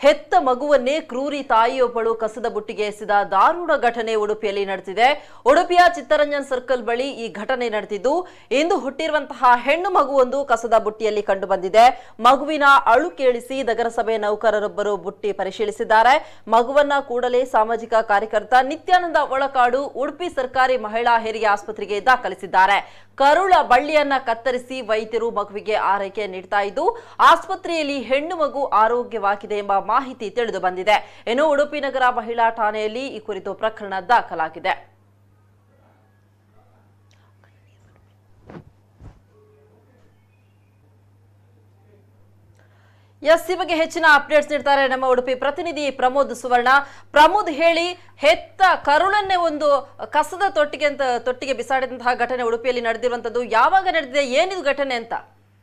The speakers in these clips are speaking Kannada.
ಹೆತ್ತ ಮಗುವನ್ನೇ ಕ್ರೂರಿ ತಾಯಿಯೊಬ್ಬಳು ಕಸದ ಬುಟ್ಟಿಗೆ ಎಸೆದ ದಾರುಣ ಘಟನೆ ಉಡುಪಿಯಲ್ಲಿ ನಡೆದಿದೆ ಉಡುಪಿಯ ಚಿತ್ತರಂಜನ್ ಸರ್ಕಲ್ ಬಳಿ ಈ ಘಟನೆ ನಡೆದಿದ್ದು ಇಂದು ಹುಟ್ಟಿರುವಂತಹ ಹೆಣ್ಣು ಮಗುವೊಂದು ಕಸದ ಬುಟ್ಟಿಯಲ್ಲಿ ಕಂಡು ಬಂದಿದೆ ಮಗುವಿನ ಅಳು ಕೇಳಿಸಿ ನಗರಸಭೆ ನೌಕರರೊಬ್ಬರು ಬುಟ್ಟಿ ಪರಿಶೀಲಿಸಿದ್ದಾರೆ ಮಗುವನ್ನ ಕೂಡಲೇ ಸಾಮಾಜಿಕ ಕಾರ್ಯಕರ್ತ ನಿತ್ಯಾನಂದ ಒಳಕಾಡು ಉಡುಪಿ ಸರ್ಕಾರಿ ಮಹಿಳಾ ಹೆರಿಗೆ ಆಸ್ಪತ್ರೆಗೆ ದಾಖಲಿಸಿದ್ದಾರೆ ಕರುಳ ಬಳ್ಳಿಯನ್ನ ಕತ್ತರಿಸಿ ವೈದ್ಯರು ಮಗುವಿಗೆ ಆರೈಕೆ ನೀಡ್ತಾ ಇದ್ದು ಆಸ್ಪತ್ರೆಯಲ್ಲಿ ಹೆಣ್ಣು ಮಗು ಆರೋಗ್ಯವಾಗಿದೆ ಎಂಬ ಮಾಹಿತಿ ತಿಳಿದು ಬಂದಿದೆ ಇನ್ನು ಉಡುಪಿ ನಗರ ಮಹಿಳಾ ಠಾಣೆಯಲ್ಲಿ ಈ ಕುರಿತು ಪ್ರಕರಣ ದಾಖಲಾಗಿದೆ ಎಸ್ ಈ ಬಗ್ಗೆ ಹೆಚ್ಚಿನ ಅಪ್ಡೇಟ್ಸ್ ನೀಡ್ತಾರೆ ನಮ್ಮ ಉಡುಪಿ ಪ್ರತಿನಿಧಿ ಪ್ರಮೋದ್ ಸುವರ್ಣ ಪ್ರಮೋದ್ ಹೇಳಿ ಹೆತ್ತ ಕರುಳನ್ನೇ ಒಂದು ಕಸದ ತೊಟ್ಟಿಗೆ ಅಂತ ತೊಟ್ಟಿಗೆ ಬಿಸಾಡಿದಂತಹ ಘಟನೆ ಉಡುಪಿಯಲ್ಲಿ ನಡೆದಿರುವಂತದ್ದು ಯಾವಾಗ ನಡೆದಿದೆ ಏನಿದು ಘಟನೆ ಅಂತ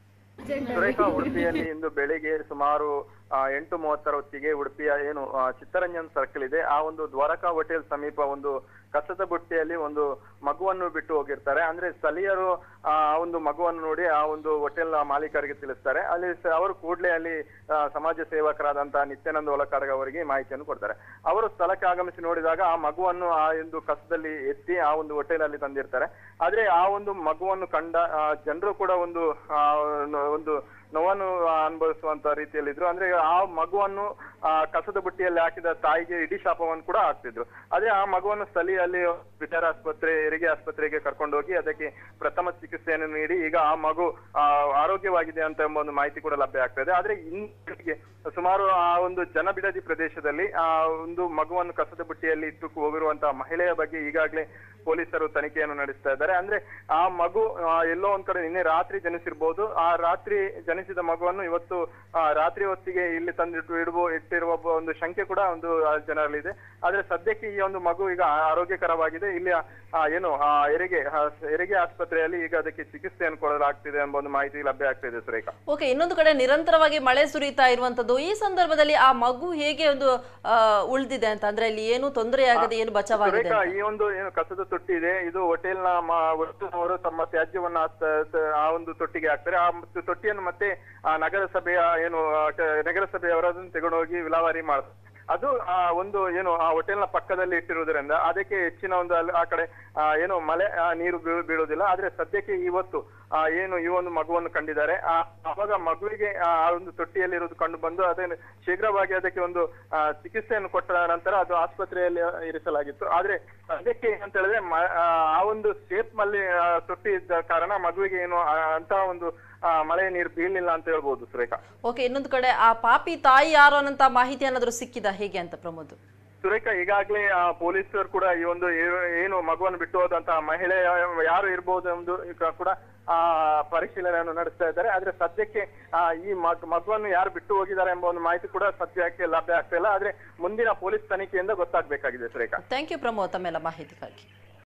ಸುರೇಖ ಉಡುಪಿಯಲ್ಲಿ ಇಂದು ಬೆಳಿಗ್ಗೆ ಸುಮಾರು ಆ, ಎಂಟು ಮೂವತ್ತರ ಹೊತ್ತಿಗೆ ಉಡುಪಿಯ ಏನು ಆ, ಚಿತ್ತರಂಜನ್ ಸರ್ಕಲ್ ಇದೆ ಆ ಒಂದು ದ್ವಾರಕಾ ಹೋಟೆಲ್ ಸಮೀಪ ಒಂದು ಕಸದ ಬುಟ್ಟಿಯಲ್ಲಿ ಒಂದು ಮಗುವನ್ನು ಬಿಟ್ಟು ಹೋಗಿರ್ತಾರೆ ಅಂದ್ರೆ ಸ್ಥಳೀಯರು ಆ ಆ ಒಂದು ಮಗುವನ್ನು ನೋಡಿ ಆ ಒಂದು ಹೋಟೆಲ್ ಮಾಲೀಕರಿಗೆ ತಿಳಿಸ್ತಾರೆ ಅಲ್ಲಿ ಸ- ಅವರು ಕೂಡಲೇ ಅಲ್ಲಿ ಆ, ಸಮಾಜ ಸೇವಕರಾದಂತಹ ನಿತ್ಯಾನಂದ ಒಲಕಾರ್ಗ ಅವರಿಗೆ ಮಾಹಿತಿಯನ್ನು ಕೊಡ್ತಾರೆ ಅವರು ಸ್ಥಳಕ್ಕೆ ಆಗಮಿಸಿ ನೋಡಿದಾಗ ಆ ಮಗುವನ್ನು ಆ ಒಂದು ಕಸದಲ್ಲಿ ಎತ್ತಿ ಆ ಒಂದು ಹೋಟೆಲ್ ಅಲ್ಲಿ ತಂದಿರ್ತಾರೆ ಆದ್ರೆ ಆ ಒಂದು ಮಗುವನ್ನು ಕಂಡ ಜನರು ಕೂಡ ಒಂದು ಆ, ನ- ಒಂದು ನೋವನ್ನು ಅನುಭವಿಸುವಂತ ರೀತಿಯಲ್ಲಿದ್ರು ಅಂದ್ರೆ ಆ ಮಗುವನ್ನು ಆ ಕಸದ ಬುಟ್ಟಿಯಲ್ಲಿ ಹಾಕಿದ ತಾಯಿಗೆ ಇಡೀ ಶಾಪವನ್ನು ಕೂಡ ಹಾಕ್ತಿದ್ರು ಆದ್ರೆ ಆ ಮಗುವನ್ನು ಸ್ಥಳೀಯಲ್ಲಿ ವಿಚಾರ ಆಸ್ಪತ್ರೆ ಹೆರಿಗೆ ಆಸ್ಪತ್ರೆಗೆ ಕರ್ಕೊಂಡೋಗಿ ಅದಕ್ಕೆ ಪ್ರಥಮ ಚಿಕಿತ್ಸೆಯನ್ನು ನೀಡಿ ಈಗ ಆ ಮಗು ಆ, ಆರೋಗ್ಯವಾಗಿದೆ ಅಂತ ಎಂಬ ಒಂದು ಮಾಹಿತಿ ಕೂಡ ಲಭ್ಯ ಆಗ್ತದೆ ಆದ್ರೆ ಇಂದಿಗೆ ಸುಮಾರು ಆ ಒಂದು ಜನಬಿಡದಿ ಪ್ರದೇಶದಲ್ಲಿ ಆ ಒಂದು ಮಗುವನ್ನು ಕಸದ ಬುಟ್ಟಿಯಲ್ಲಿ ಇಟ್ಟು ಹೋಗಿರುವಂತಹ ಮಹಿಳೆಯ ಬಗ್ಗೆ ಈಗಾಗಲೇ ಪೊಲೀಸರು ತನಿಖೆಯನ್ನು ನಡೆಸ್ತಾ ಇದ್ದಾರೆ ಅಂದ್ರೆ ಆ ಮಗು ಆ, ಎಲ್ಲೋ ಒಂದ್ ಕಡೆ ನಿನ್ನೆ ರಾತ್ರಿ ಜನಿಸಿರ್ಬೋದು ಆ ರಾತ್ರಿ ಜನಿಸಿದ ಮಗುವನ್ನು ಇವತ್ತು ಆ, ರಾತ್ರಿ ಹೊತ್ತಿಗೆ ಇಲ್ಲಿ ತಂದಿಟ್ಟು ಇಡುವ ಇಟ್ಟಿರುವ ಒಬ್ಬ ಒಂದು ಶಂಕೆ ಕೂಡ ಒಂದು ಆ, ಜನರಲ್ಲಿದೆ ಆದ್ರೆ ಸದ್ಯಕ್ಕೆ ಈ ಒಂದು ಮಗು ಈಗ ಆರೋಗ್ಯಕರವಾಗಿದೆ ಇಲ್ಲಿ ಆ, ಆ, ಏನು ಆ ಹೆರಿಗೆ ಆ, ಹೆರಿಗೆ ಆಸ್ಪತ್ರೆಯಲ್ಲಿ ಈಗ ಅದಕ್ಕೆ ಚಿಕಿತ್ಸೆಯನ್ನು ಕೊಡಲಾಗ್ತಿದೆ ಎಂಬ ಒಂದು ಮಾಹಿತಿ ಲಭ್ಯ ಆಗ್ತಿದೆ ಸುರೇಖಾ ಓಕೆ ಇನ್ನೊಂದು ಕಡೆ ನಿರಂತರವಾಗಿ ಮಳೆ ಸುರಿತಾ ಇರುವಂತದ್ದು ಈ ಸಂದರ್ಭದಲ್ಲಿ ಆ ಮಗು ಹೇಗೆ ಒಂದು ಆ, ಉಳ್ದಿದೆ ಅಂತ ಅಂದ್ರೆ ಇಲ್ಲಿ ಏನು ತೊಂದರೆ ಆಗದೆ ಏನು ಬಚಾವಾಗಿದೆ ಸುರೇಖಾ ಅಂತ? ಈ ಒಂದು ಏನು ಕಸದ ತೊಟ್ಟಿ ಇದೆ ಇದು ಹೋಟೆಲ್ ನ ಅವರು ತಮ್ಮ ತ್ಯಾಜ್ಯವನ್ನ ಆ ತ- ತ- ಆ ಒಂದು ತೊಟ್ಟಿಗೆ ಹಾಕ್ತಾರೆ ಆ ಮತ್ತು ತೊಟ್ಟಿಯನ್ನು ಮತ್ತೆ ಆ ನಗರಸಭೆಯ ಏನು ಆ, ಕ- ನಗರಸಭೆಯವರದನ್ನು ತಗೊಂಡೋಗಿ ವಿಲಾವಾರಿ ಮಾಡ್ತಾರೆ ಅದು ಆ ಒಂದು ಏನು ಆ ಹೋಟೆಲ್ ನ ಪಕ್ಕದಲ್ಲಿ ಇಟ್ಟಿರುವುದರಿಂದ ಅದಕ್ಕೆ ಹೆಚ್ಚಿನ ಒಂದು ಅಲ್ಲಿ ಆ ಕಡೆ ಆ, ಏನು ಮಳೆ ಆ, ನೀರು ಬೀಳು- ಬೀಳುವುದಿಲ್ಲ ಆದ್ರೆ ಸದ್ಯಕ್ಕೆ ಇವತ್ತು ಆ, ಏನು ಈ ಒಂದು ಮಗುವನ್ನು ಕಂಡಿದ್ದಾರೆ ಆ ಅವಾಗ ಮಗುವಿಗೆ ಆ ಆ ಒಂದು ತೊಟ್ಟಿಯಲ್ಲಿ ಇರುವುದು ಕಂಡು ಬಂದು ಅದನ್ನು ಶೀಘ್ರವಾಗಿ ಅದಕ್ಕೆ ಒಂದು ಆ, ಚಿಕಿತ್ಸೆಯನ್ನು ಕೊಟ್ಟ ನಂತರ ಅದು ಆಸ್ಪತ್ರೆಯಲ್ಲಿ ಇರಿಸಲಾಗಿತ್ತು ಆದ್ರೆ ಅದಕ್ಕೆ ಏನಂತ ಹೇಳಿದ್ರೆ ಮ- ಆ ಆ ಒಂದು ಶೇಪ್ ನಲ್ಲಿ ಆ, ತೊಟ್ಟಿ ಇದ್ದ ಕಾರಣ ಮಗುವಿಗೆ ಏನು ಆ, ಅಂತಹ ಒಂದು ಆ, ಮಳೆ ನೀರು ಬೀಳಲಿಲ್ಲ ಅಂತ ಹೇಳ್ಬೋದು ಸುರೇಖಾ ಓಕೆ ಇನ್ನೊಂದು ಕಡೆ ಆ ಪಾಪಿ ತಾಯಿ ಯಾರು ಅನ್ನೋಂತ ಮಾಹಿತಿ ಏನಾದ್ರು ಸಿಕ್ಕಿದ ಹೇಗೆ ಅಂತ ಪ್ರಮೋದ್ ಸುರೇಖಾ ಈಗಾಗಲೇ ಪೊಲೀಸರು ಕೂಡ ಈ ಒಂದು ಏ- ಏನು ಮಗುವನ್ನು ಬಿಟ್ಟು ಹೋದಂತಹ ಮಹಿಳೆ ಯಾರು ಇರ್ಬೋದು ಎಂದು ಈಗ ಕೂಡ ಆ ಪರಿಶೀಲನೆಯನ್ನು ನಡೆಸ್ತಾ ಇದ್ದಾರೆ ಆದ್ರೆ ಸದ್ಯಕ್ಕೆ ಆ, ಈ ಮಗ್- ಮಗುವನ್ನು ಯಾರು ಬಿಟ್ಟು ಹೋಗಿದ್ದಾರೆ ಎಂಬ ಒಂದು ಮಾಹಿತಿ ಕೂಡ ಸದ್ಯಕ್ಕೆ ಲಭ್ಯ ಆಗ್ತಾ ಇಲ್ಲ ಆದ್ರೆ ಮುಂದಿನ ಪೊಲೀಸ್ ತನಿಖೆಯಿಂದ ಗೊತ್ತಾಗ್ಬೇಕಾಗಿದೆ ಸುರೇಖಾ ಥ್ಯಾಂಕ್ ಯು ಪ್ರಮೋದ್ ತಮ್ಮೆಲ್ಲ ಮಾಹಿತಿಗಾಗಿ